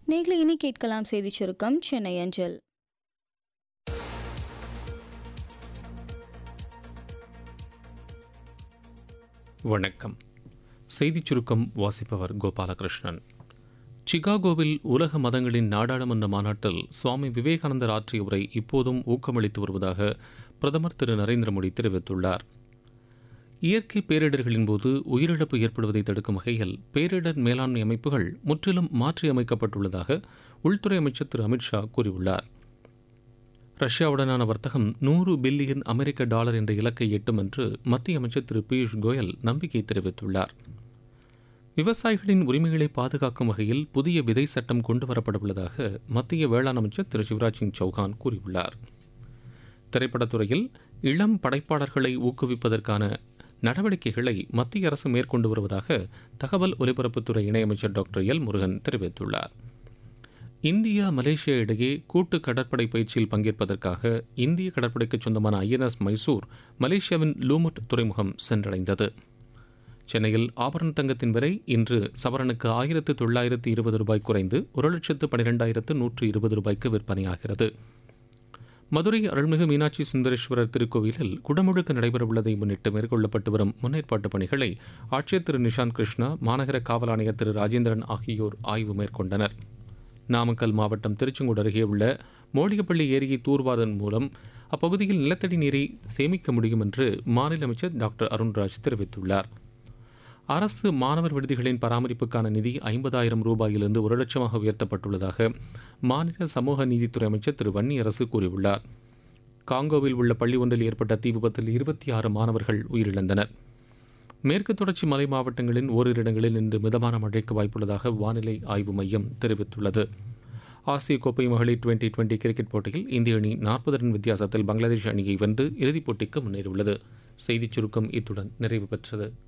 நேர்களை இனி கேட்கலாம் செய்திச் சுருக்கம் சென்னை அஞ்சல் வணக்கம் செய்திச் சுருக்கம் வாசிப்பவர் கோபாலகிருஷ்ணன் சிகாகோவில் உலக மதங்களின் நாடாளுமன்ற மாநாட்டில் சுவாமி விவேகானந்தர் ஆற்றிய உரை இப்போதும் ஊக்கமளித்து வருவதாக பிரதமர் திரு நரேந்திர மோடி தெரிவித்துள்ளார் இயற்கை பேரிடர்களின் போது உயிரிழப்பு ஏற்படுவதை தடுக்கும் வகையில் பேரிடர் மேலாண்மை அமைப்புகள் முற்றிலும் மாற்றியமைக்கப்பட்டுள்ளதாக உள்துறை அமைச்சர் திரு அமித்ஷா கூறியுள்ளார் ரஷ்யாவுடனான வர்த்தகம் நூறு பில்லியன் அமெரிக்க டாலர் என்ற இலக்கை எட்டும் என்று மத்திய அமைச்சர் திரு பியூஷ் கோயல் நம்பிக்கை தெரிவித்துள்ளார் விவசாயிகளின் உரிமைகளை பாதுகாக்கும் வகையில் புதிய விதை சட்டம் கொண்டுவரப்படவுள்ளதாக மத்திய வேளாண் அமைச்சர் திரு சிவராஜ் சிங் சௌகான் கூறியுள்ளார் திரைப்படத்துறையில் இளம் படைப்பாளர்களை ஊக்குவிப்பதற்கான நடவடிக்கைகளை மத்திய அரசு மேற்கொண்டு வருவதாக தகவல் ஒலிபரப்புத்துறை இணையமைச்சர் டாக்டர் எல் முருகன் தெரிவித்துள்ளார் இந்தியா மலேசியா இடையே கூட்டு கடற்படை பயிற்சியில் பங்கேற்பதற்காக இந்திய கடற்படைக்கு சொந்தமான ஐஎன்எஸ் மைசூர் மலேசியாவின் லூமுட் துறைமுகம் சென்றடைந்தது சென்னையில் ஆபரண தங்கத்தின் விலை இன்று சவரனுக்கு ஆயிரத்து தொள்ளாயிரத்து இருபது ரூபாய் குறைந்து ஒரு லட்சத்து பனிரெண்டாயிரத்து நூற்று இருபது ரூபாய்க்கு விற்பனையாகிறது மதுரை அருள்மிகு மீனாட்சி சுந்தரேஸ்வரர் திருக்கோவிலில் குடமுழுக்கு நடைபெறவுள்ளதை முன்னிட்டு மேற்கொள்ளப்பட்டு வரும் முன்னேற்பாட்டு பணிகளை ஆட்சியர் திரு நிஷாந்த் கிருஷ்ணா மாநகர காவல் ஆணையர் திரு ராஜேந்திரன் ஆகியோர் ஆய்வு மேற்கொண்டனர் நாமக்கல் மாவட்டம் திருச்செங்கோடு அருகே உள்ள மோடிகப்பள்ளி ஏரியை தூர்வாதன் மூலம் அப்பகுதியில் நிலத்தடி நீரை சேமிக்க முடியும் என்று மாநில அமைச்சர் டாக்டர் அருண்ராஜ் தெரிவித்துள்ளார் அரசு மாணவர் விடுதிகளின் பராமரிப்புக்கான நிதி ஐம்பதாயிரம் ரூபாயிலிருந்து ஒரு லட்சமாக உயர்த்தப்பட்டுள்ளதாக மாநில சமூக நீதித்துறை அமைச்சர் திரு வன்னியரசு கூறியுள்ளார் காங்கோவில் உள்ள பள்ளி ஒன்றில் ஏற்பட்ட தீ விபத்தில் இருபத்தி ஆறு மாணவர்கள் உயிரிழந்தனர் மேற்கு தொடர்ச்சி மலை மாவட்டங்களின் ஓரிரு இடங்களில் இன்று மிதமான மழைக்கு வாய்ப்புள்ளதாக வானிலை ஆய்வு மையம் தெரிவித்துள்ளது ஆசிய கோப்பை மகளிர் டுவெண்டி டுவெண்டி கிரிக்கெட் போட்டியில் இந்திய அணி நாற்பது ரன் வித்தியாசத்தில் பங்களாதேஷ் அணியை வென்று இறுதிப் போட்டிக்கு முன்னேறியுள்ளது செய்திச் சுருக்கம் இத்துடன் நிறைவு பெற்றது